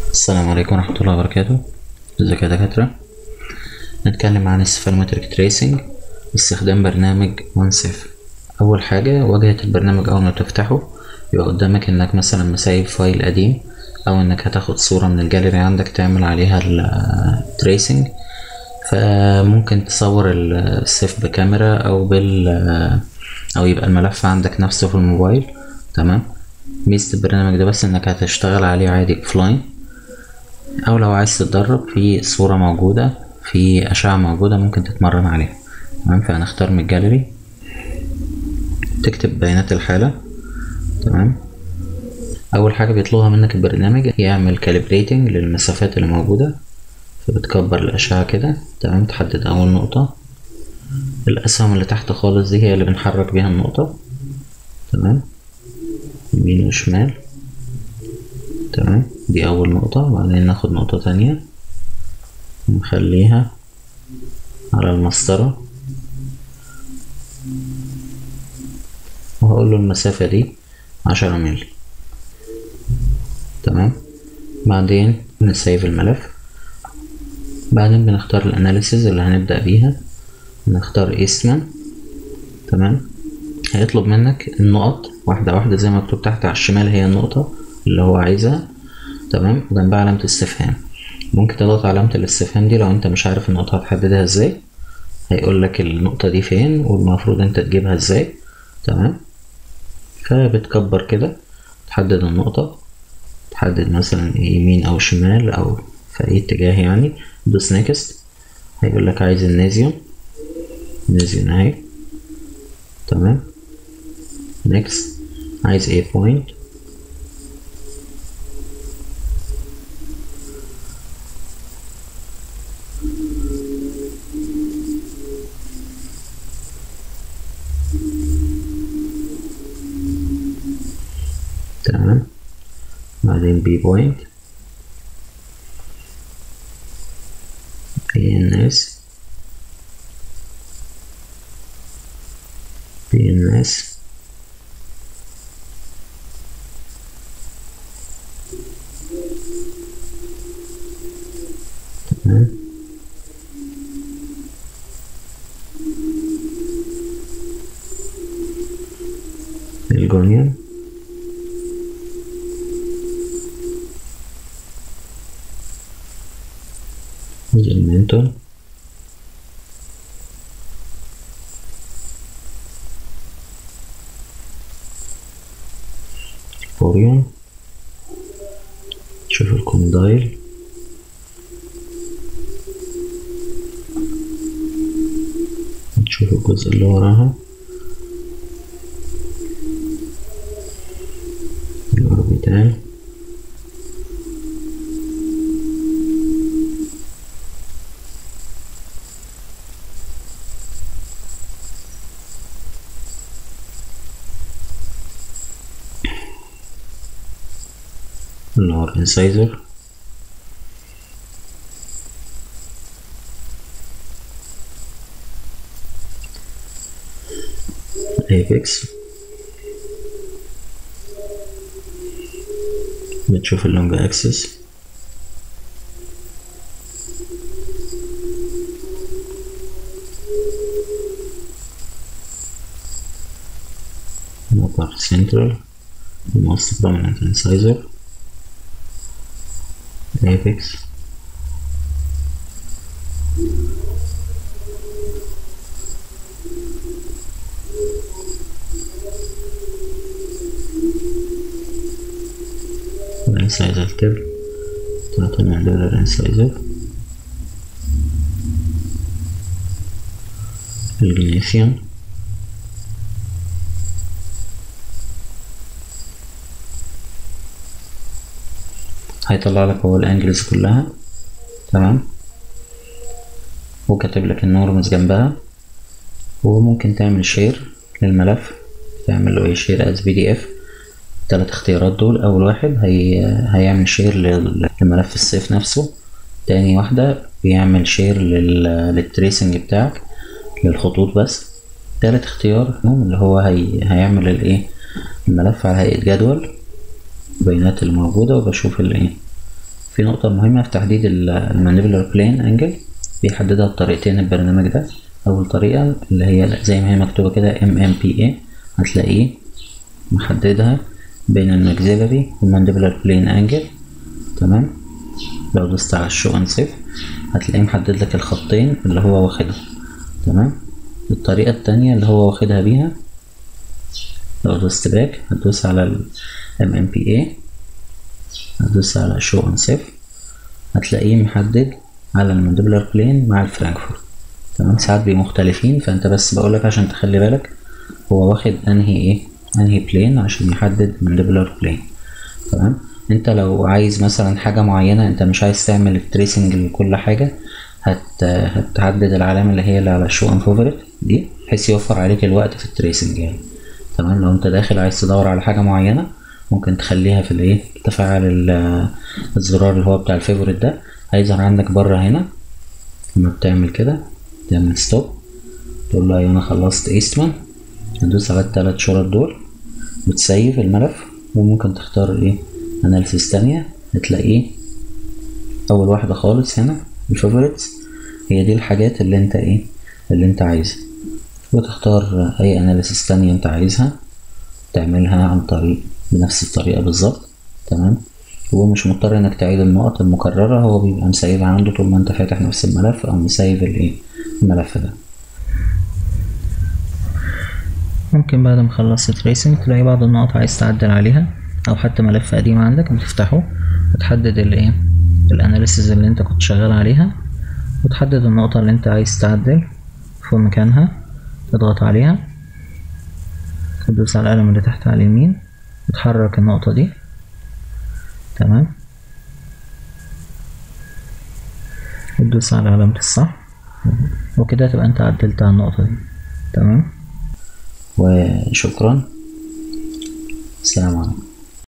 السلام عليكم ورحمة الله وبركاته ازيك يا دكاترة نتكلم عن السفالومتريك تريسنج باستخدام برنامج وانسيف أول حاجة واجهة البرنامج أول ما تفتحه يبقى قدامك إنك مثلا مسايب فايل قديم أو إنك هتاخد صورة من الجاليري عندك تعمل عليها التريسنج فممكن تصور السيف بكاميرا أو بال أو يبقى الملف عندك نفسه في الموبايل تمام ميزة البرنامج ده بس إنك هتشتغل عليه عادي أوفلاين او لو عايز تتدرب في صورة موجودة في اشعة موجودة ممكن تتمرن عليها تمام فهنختار من الجاليري تكتب بيانات الحالة تمام اول حاجة بيطلبها منك البرنامج يعمل كاليبريتنج للمسافات اللي موجودة فبتكبر الاشعة كده تمام تحدد اول نقطة الاسهم اللي تحت خالص دي هي اللي بنحرك بيها النقطة تمام يمين وشمال تمام دي أول نقطة وبعدين ناخد نقطة تانية ونخليها على المسطرة وهقول له المسافة دي عشرة مللي تمام بعدين نسيف الملف بعدين بنختار الاناليسيز اللي هنبدأ بيها نختار اسما تمام هيطلب منك النقط واحدة واحدة زي ما مكتوب تحت على الشمال هي النقطة اللي هو عايزها تمام وجنبها علامة استفهام ممكن تضغط علامة الاستفهام دي لو انت مش عارف النقطة هتحددها ازاي هيقول لك النقطة دي فين والمفروض انت تجيبها ازاي تمام فبتكبر كده تحدد النقطة تحدد مثلا يمين او شمال او في اي اتجاه يعني دوس نيكست هيقول لك عايز النازيوم نازيوم اهي تمام نيكست عايز ايه بوينت تمام بعدين بي بوينت بي ان اس بي ان اس تمام الجونيون المنتون فوريون شوف الكوندايل نشوف الجزء اللي وراها الأوربيتال اللي هو الانسايزر ايبكس بتشوف اللونج اكسس upper central most prominent incisor apex الانسايزر تب تعطينا دول الانسايزر الجنيسيوم هيطلع لك هو الانجلز كلها تمام وكاتب لك النورمز جنبها وممكن تعمل شير للملف تعمل له ايه شير از بي دي اف التلات اختيارات دول اول واحد هي هيعمل شير لملف السيف نفسه تاني واحدة بيعمل شير لل... للتريسنج بتاعك للخطوط بس تالت اختيار اللي هو هي... هيعمل الايه الملف على هيئة جدول البيانات الموجودة وبشوف الايه في نقطة مهمة في تحديد المانيبلر بلين انجل بيحددها بطريقتين البرنامج ده أول طريقة اللي هي زي ما هي مكتوبة كده MMPA هتلاقيه محددها بين الماكسيلري والمانديبلر بلين انجل تمام لو دوست على الشو ان سيف هتلاقيه محدد لك الخطين اللي هو واخدها تمام الطريقة التانية اللي هو واخدها بيها لو دوست باك هتدوس على ال MMPA هتدوس على شو ان سيف هتلاقيه محدد على المانديبلر بلين مع الفرانكفورت تمام ساعات بيبقوا مختلفين فانت بس بقولك عشان تخلي بالك هو واخد انهي ايه انهي بلين عشان يحدد مانديبلر بلين تمام انت لو عايز مثلا حاجة معينة انت مش عايز تعمل التريسنج لكل حاجة هت هتحدد العلامة اللي هي اللي على شو ان فوفرت دي بحيث يوفر عليك الوقت في التريسنج يعني تمام لو انت داخل عايز تدور على حاجة معينة ممكن تخليها في الايه تفعل الزرار اللي هو بتاع الفيفوريت ده هيظهر عندك بره هنا لما بتعمل كده تعمل ستوب تقول له ايوه انا خلصت ايستمان هتدوس على التلات شرط دول وتسيف الملف وممكن تختار ايه اناليسيس تانية هتلاقيه اول واحدة خالص هنا الفيفوريتس هي دي الحاجات اللي انت ايه اللي انت عايزها وتختار اي اناليسيس تانية انت عايزها تعملها عن طريق بنفس الطريقة بالظبط تمام هو مش مضطر انك تعيد النقط المكررة هو بيبقى مسيبها عنده طول ما انت فاتح نفس الملف او مسيب الايه الملف ده ممكن بعد ما خلصت تريسنج تلاقي بعض النقط عايز تعدل عليها او حتى ملف قديم عندك بتفتحه وتحدد الايه الاناليسيز اللي انت كنت شغال عليها وتحدد النقطة اللي انت عايز تعدل في مكانها تضغط عليها تدوس على القلم اللي تحت على اليمين وتحرك النقطة دي تمام وتدوس على علامة الصح وكده تبقى انت عدلت على النقطة دي تمام وشكرا السلام عليكم